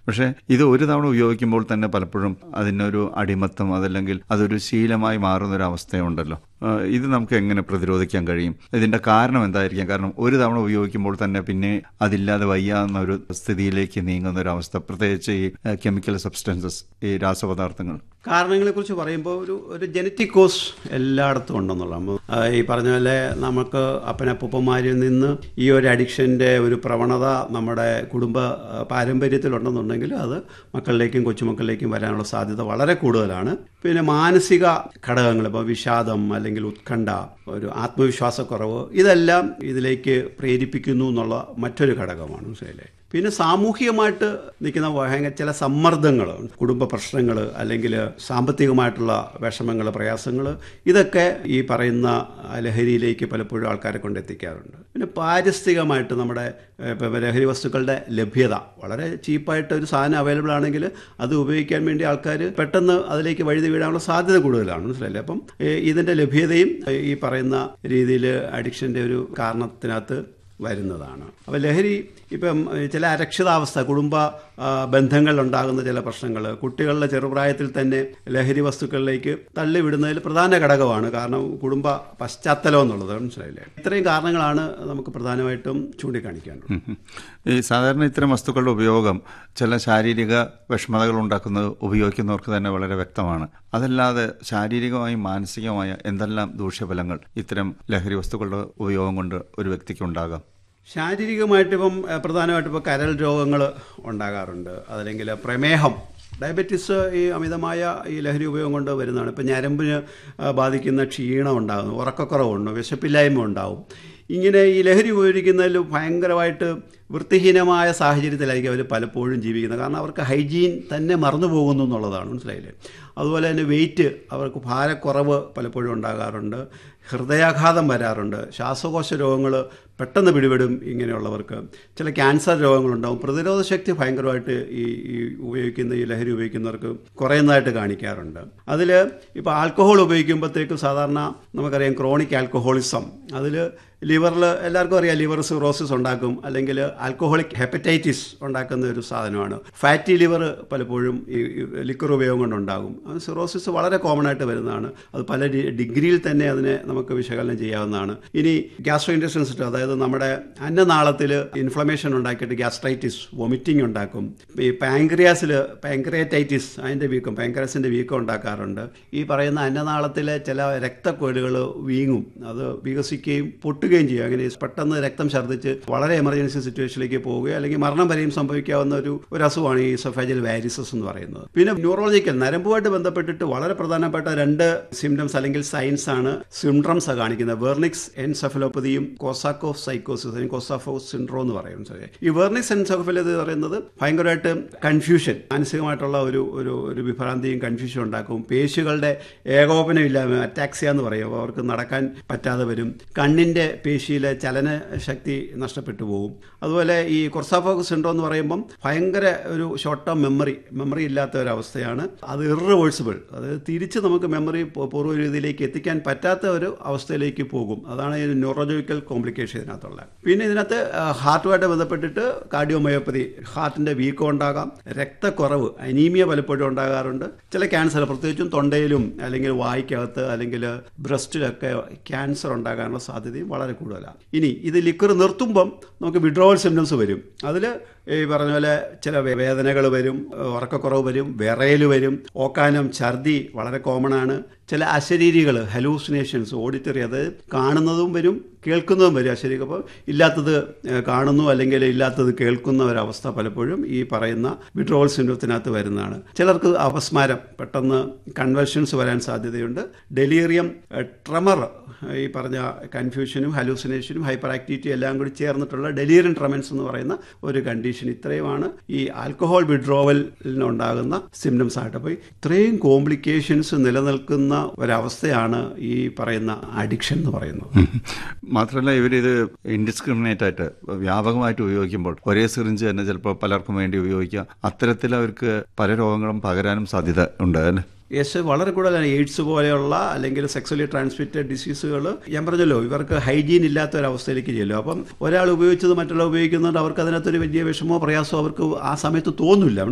പക്ഷേ ഇത് ഒരു തവണ ഉപയോഗിക്കുമ്പോൾ തന്നെ പലപ്പോഴും അതിനൊരു അടിമത്തം അതല്ലെങ്കിൽ അതൊരു ശീലമായി മാറുന്ന ഒരു അവസ്ഥയുണ്ടല്ലോ ആ, ഇത് നമുക്ക് എങ്ങനെ പ്രതിരോധിക്കാൻ കഴിയും ഇതിന്റെ കാരണം എന്തായിരിക്കാം കാരണം ഒരു തവണ ഉപയോഗിക്കുമ്പോൾ തന്നെ പിന്നെ അതില്ലാതെ വയ്യാവുന്ന ഒരു സ്ഥിതിയിലേക്ക് നീങ്ങുന്ന ഒരു അവസ്ഥ പ്രത്യേകിച്ച് ഈ കെമിക്കൽ സബ്സ്റ്റൻസസ് ഈ രാസപദാർത്ഥങ്ങൾ കാരണങ്ങളെക്കുറിച്ച് പറയുമ്പോൾ ഒരു ഒരു ജനറ്റിക് കോസ് എല്ലായിടത്തും ഉണ്ടെന്നുള്ള ഈ പറഞ്ഞ പോലെ നമുക്ക് അപ്പനപ്പൂപ്പന്മാരിൽ നിന്ന് ഈ ഒരു അഡിക്ഷൻ്റെ ഒരു പ്രവണത നമ്മുടെ കുടുംബ ആ, പാരമ്പര്യത്തിലുണ്ടെന്നുണ്ടെങ്കിൽ അത് മക്കളിലേക്കും കൊച്ചുമക്കളിലേക്കും വരാനുള്ള സാധ്യത വളരെ കൂടുതലാണ് പിന്നെ മാനസിക ഘടകങ്ങൾ ഇപ്പോൾ വിഷാദം അല്ലെങ്കിൽ ഉത്കണ്ഠ ഒരു ആത്മവിശ്വാസക്കുറവ് ഇതെല്ലാം ഇതിലേക്ക് പ്രേരിപ്പിക്കുന്നു എന്നുള്ള മറ്റൊരു ഘടകമാണ് മനസ്സിലായില്ലേ പിന്നെ സാമൂഹികമായിട്ട് നിൽക്കുന്ന ഭയങ്കര ചില സമ്മർദ്ദങ്ങൾ കുടുംബ പ്രശ്നങ്ങൾ അല്ലെങ്കിൽ സാമ്പത്തികമായിട്ടുള്ള വിഷമങ്ങൾ പ്രയാസങ്ങൾ ഇതൊക്കെ ഈ പറയുന്ന ലഹരിയിലേക്ക് പലപ്പോഴും ആൾക്കാരെ കൊണ്ട് എത്തിക്കാറുണ്ട് പിന്നെ പാരിസ്ഥിതികമായിട്ട് നമ്മുടെ ഏഹ്, ഇപ്പം ലഹരി വസ്തുക്കളുടെ ലഭ്യത വളരെ ചീപ്പായിട്ട് ഒരു സാധനം അവൈലബിൾ ആണെങ്കിൽ അത് ഉപയോഗിക്കാൻ വേണ്ടി ആൾക്കാർ പെട്ടെന്ന് അതിലേക്ക് വഴുതി വീഴാനുള്ള സാധ്യത കൂടുതലാണ് മനസ്സിലല്ലേ അപ്പം ഏഹ്, ഇതിൻ്റെ ലഭ്യതയും ഏഹ്, ഈ പറയുന്ന രീതിയിൽ അഡിക്ഷൻ്റെ ഒരു കാരണത്തിനകത്ത് വരുന്നതാണ് അപ്പോൾ ലഹരി ഇപ്പം ഏഹ്, ചില അരക്ഷിതാവസ്ഥ കുടുംബ ആ, ബന്ധങ്ങളിലുണ്ടാകുന്ന ചില പ്രശ്നങ്ങൾ കുട്ടികളുടെ ചെറുപ്രായത്തിൽ തന്നെ ലഹരി വസ്തുക്കളിലേക്ക് തള്ളിവിടുന്നതിൽ പ്രധാന ഘടകമാണ് കാരണം കുടുംബ പശ്ചാത്തലം എന്നുള്ളത് മനസ്സിലായില്ലേ ഇത്രയും കാരണങ്ങളാണ് നമുക്ക് പ്രധാനമായിട്ടും ചൂണ്ടിക്കാണിക്കേണ്ടത് ഉം ഉം. ഈ സാധാരണ ഇത്തരം വസ്തുക്കളുടെ ഉപയോഗം ചില ശാരീരിക വിഷമതകൾ ഉണ്ടാക്കുന്നത് ഉപയോഗിക്കുന്നവർക്ക് തന്നെ വളരെ വ്യക്തമാണ് അതല്ലാതെ ശാരീരികമായും മാനസികമായ എന്തെല്ലാം ദൂഷ്യഫലങ്ങൾ ഇത്തരം ലഹരി വസ്തുക്കളുടെ ഉപയോഗം കൊണ്ട് ഒരു വ്യക്തിക്ക് ഉണ്ടാകാം ശാരീരികമായിട്ട് ഇപ്പം ഏഹ്, പ്രധാനമായിട്ടും ഇപ്പോൾ കരൾ രോഗങ്ങൾ ഉണ്ടാകാറുണ്ട് അതല്ലെങ്കിൽ പ്രമേഹം ഡയബറ്റീസ് ഈ അമിതമായ ഈ ലഹരി ഉപയോഗം കൊണ്ട് വരുന്നതാണ് ഇപ്പം ഞരമ്പിന് ആ, ബാധിക്കുന്ന ക്ഷീണം ഉണ്ടാകുന്നു ഉറക്കക്കുറവുണ്ട് വിശപ്പില്ലായ്മ ഉണ്ടാവും ഇങ്ങനെ ഈ ലഹരി ഉപയോഗിക്കുന്നതിൽ ഭയങ്കരമായിട്ട് വൃത്തിഹീനമായ സാഹചര്യത്തിലായിരിക്കും അവർ പലപ്പോഴും ജീവിക്കുന്നത് കാരണം അവർക്ക് ഹൈജീൻ തന്നെ മറന്നു പോകുന്നു എന്നുള്ളതാണ് മനസ്സിലായില്ലേ അതുപോലെ തന്നെ വെയിറ്റ് അവർക്ക് ഭാരക്കുറവ് പലപ്പോഴും ഉണ്ടാകാറുണ്ട് ഹൃദയാഘാതം വരാറുണ്ട് ശ്വാസകോശ രോഗങ്ങൾ പെട്ടെന്ന് പിടിപെടും ഇങ്ങനെയുള്ളവർക്ക് ചില ക്യാൻസർ രോഗങ്ങളുണ്ടാവും പ്രതിരോധ ശക്തി ഭയങ്കരമായിട്ട് ഈ ഈ ഉപയോഗിക്കുന്ന ഈ ലഹരി ഉപയോഗിക്കുന്നവർക്ക് കുറയുന്നതായിട്ട് കാണിക്കാറുണ്ട് അതിൽ ഇപ്പോൾ ആൽക്കഹോൾ ഉപയോഗിക്കുമ്പോഴത്തേക്കും സാധാരണ നമുക്കറിയാം ക്രോണിക് ആൽക്കഹോളിസം അതിൽ ലിവറിൽ എല്ലാവർക്കും അറിയാം ലിവർ സിറോസിസ് ഉണ്ടാക്കും അല്ലെങ്കിൽ ആൽക്കഹോളിക് ഹെപ്പറ്റൈറ്റിസ് ഉണ്ടാക്കുന്ന ഒരു സാധനമാണ് ഫാറ്റി ലിവർ പലപ്പോഴും ഈ ലിക്വർ ഉപയോഗം കൊണ്ടുണ്ടാകും അത് സിറോസിസ് വളരെ കോമൺ ആയിട്ട് വരുന്നതാണ് അത് പല ഡി- ഡിഗ്രിയിൽ തന്നെ അതിനെ നമുക്ക് വിശകലനം ചെയ്യാവുന്നതാണ് ഇനി ഗ്യാസ്ട്രോ ഇൻഡസ്ട്രിയൽ സിസ്റ്റം അതായത് നമ്മുടെ അന്നനാളത്തിൽ ഇൻഫ്ലമേഷൻ ഉണ്ടാക്കിയിട്ട് ഗ്യാസ്ട്രൈറ്റിസ് വൊമിറ്റിംഗ് ഉണ്ടാക്കും ഈ പാങ്ക്രിയാസിൽ പാങ്ക്രിയറ്റൈറ്റിസ് അതിൻ്റെ വീക്കം പാങ്ക്രിയാസിൻ്റെ വീക്കം ഉണ്ടാക്കാറുണ്ട് ഈ പറയുന്ന അന്നനാളത്തിലെ ചില രക്തക്കൊഴുകൾ വീങ്ങും അത് വികസിക്കുകയും പൊട്ടുകയും ചെയ്യും അങ്ങനെ പെട്ടെന്ന് രക്തം ഛർദ്ദിച്ച് വളരെ എമർജൻസി സിറ്റുവേഷനിലേക്ക് പോവുകയോ അല്ലെങ്കിൽ മരണം വരെയും സംഭവിക്കാവുന്ന ഒരു ഒരു അസുഖമാണ് ഈ സഫാജൽ വാരിസസ് എന്ന് പറയുന്നത് പിന്നെ ന്യൂറോളജിക്കൽ നരമ്പുമായിട്ട് ബന്ധപ്പെട്ടിട്ട് വളരെ പ്രധാനപ്പെട്ട രണ്ട് സിംറ്റംസ് അല്ലെങ്കിൽ സൈൻസ് ആണ് സിംഡ്രംസ് കാണിക്കുന്നത് വെർണിക്സ് എൻസെഫലോപ്പതിയും കോസാക്കോ സൈക്കോസിസ് അല്ലെങ്കിൽ കോസാഫോ സിൻഡ്രോ എന്ന് പറയും sorry. ഈ വെർണിക്സ് എൻസെഫലോപ്പതി എന്ന് പറയുന്നത് ഭയങ്കരമായിട്ട് കൺഫ്യൂഷൻ മാനസികമായിട്ടുള്ള ഒരു ഒരു ഒരു വിഭ്രാന്തിയും കൺഫ്യൂഷൻ ഉണ്ടാക്കും പേശികളുടെ ഏകോപനം ഇല്ലായ്മ അറ്റാക്സിയ എന്ന് പറയും അപ്പോൾ അവർക്ക് നടക്കാൻ പറ്റാതെ വരും കണ്ണിൻ്റെ പേശിയിലെ ചലന ശക്തി നഷ്ടപ്പെട്ടു പോകും അതുപോലെ ഈ കൊർസാഫോക്ക് സിൻഡ്രോ എന്ന് പറയുമ്പം ഭയങ്കര ഒരു ഷോർട്ട് ടേം മെമ്മറി മെമ്മറി ഇല്ലാത്ത ഒരു അവസ്ഥയാണ് അത് ഇറിവേഴ്സിബിൾ അത് തിരിച്ച് നമുക്ക് മെമ്മറി പൂർവ്വ രീതിയിലേക്ക് എത്തിക്കാൻ പറ്റാത്ത ഒരു അവസ്ഥയിലേക്ക് പോകും അതാണ് ഈ ന്യൂറോളജിക്കൽ കോംപ്ലിക്കേഷൻ ഇതിനകത്തുള്ള പിന്നെ ഇതിനകത്ത് ഹാർട്ടുമായിട്ട് ബന്ധപ്പെട്ടിട്ട് കാർഡിയോമയോപ്പതി ഹാർട്ടിൻ്റെ വീക്കം ഉണ്ടാകാം രക്തക്കുറവ് അനീമിയ പലപ്പോഴും ഉണ്ടാകാറുണ്ട് ചില ക്യാൻസർ പ്രത്യേകിച്ചും തൊണ്ടയിലും അല്ലെങ്കിൽ വായ്ക്കകത്ത് അല്ലെങ്കിൽ ബ്രസ്റ്റിലൊക്കെ ക്യാൻസർ ഉണ്ടാകാനുള്ള സാധ്യതയും വളരെ കൂടുതലാണ് ഇനി ഇത് ലിക്വർ നിർത്തുമ്പം നമുക്ക് വിഡ്രോവൽ സിംറ്റംസ് വരും അതിൽ ഈ പറഞ്ഞ പോലെ ചില വേദനകൾ വരും ഉറക്കക്കുറവ് വരും വിറയൽ വരും ഓക്കാനം ഛർദി വളരെ കോമൺ ആണ് ചില അശരീരികൾ ഹലൂസിനേഷൻസ് ഓഡിറ്ററി അത് കാണുന്നതും വരും കേൾക്കുന്നതും വരും അശരീരം അപ്പോൾ ഇല്ലാത്തത് ഏഹ്, കാണുന്നു അല്ലെങ്കിൽ ഇല്ലാത്തത് കേൾക്കുന്ന ഒരവസ്ഥ പലപ്പോഴും ഈ പറയുന്ന വിഡ്രോവൽ സിൻഡ്രോത്തിനകത്ത് വരുന്നതാണ് ചിലർക്ക് അപസ്മാരം പെട്ടെന്ന് കൺവെർഷൻസ് വരാൻ സാധ്യതയുണ്ട് ഡെലീറിയം ട്രമർ ഈ പറഞ്ഞ കൺഫ്യൂഷനും ഹലൂസിനേഷനും ഹൈപ്പർ ആക്ടിവിറ്റി എല്ലാം കൂടി ചേർന്നിട്ടുള്ള ഡെലീറിയം ട്രമൻസ് എന്ന് പറയുന്ന ഒരു കണ്ടീഷൻ ഇത്രയുമാണ് ഈ ആൽക്കഹോൾ വിഡ്രോവലിനുണ്ടാകുന്ന സിംറ്റംസ് ആയിട്ട് അപ്പോൾ ഇത്രയും കോംപ്ലിക്കേഷൻസ് നിലനിൽക്കുന്ന ഒരവസ്ഥയാണ് ഈ പറയുന്ന അഡിക്ഷൻ എന്ന് പറയുന്നത് ഉം. മാത്രമല്ല ഇവരിത് ഇൻഡിസ്ക്രിമിനേറ്റ് ആയിട്ട് വ്യാപകമായിട്ട് ഉപയോഗിക്കുമ്പോൾ ഒരേ സിറിഞ്ച് തന്നെ ചിലപ്പോൾ പലർക്കും വേണ്ടി ഉപയോഗിക്കുക അത്തരത്തിൽ അവർക്ക് പല രോഗങ്ങളും പകരാനും സാധ്യത ഉണ്ട് അല്ലേ യെസ് വളരെ കൂടുതലാണ് എയ്ഡ്സ് പോലെയുള്ള അല്ലെങ്കിൽ സെക്സ്വലി ട്രാൻസ്മിറ്റഡ് ഡിസീസുകൾ ഞാൻ പറഞ്ഞല്ലോ ഇവർക്ക് ഹൈജീൻ ഇല്ലാത്ത ഒരു അവസ്ഥയിലേക്ക് ചെല്ലും അപ്പം ഒരാൾ ഉപയോഗിച്ചത് മറ്റുള്ള ഉപയോഗിക്കുന്നുണ്ട് അവർക്ക് അതിനകത്തൊരു വലിയ വിഷമോ പ്രയാസമോ അവർക്ക് ആ സമയത്ത് തോന്നില്ല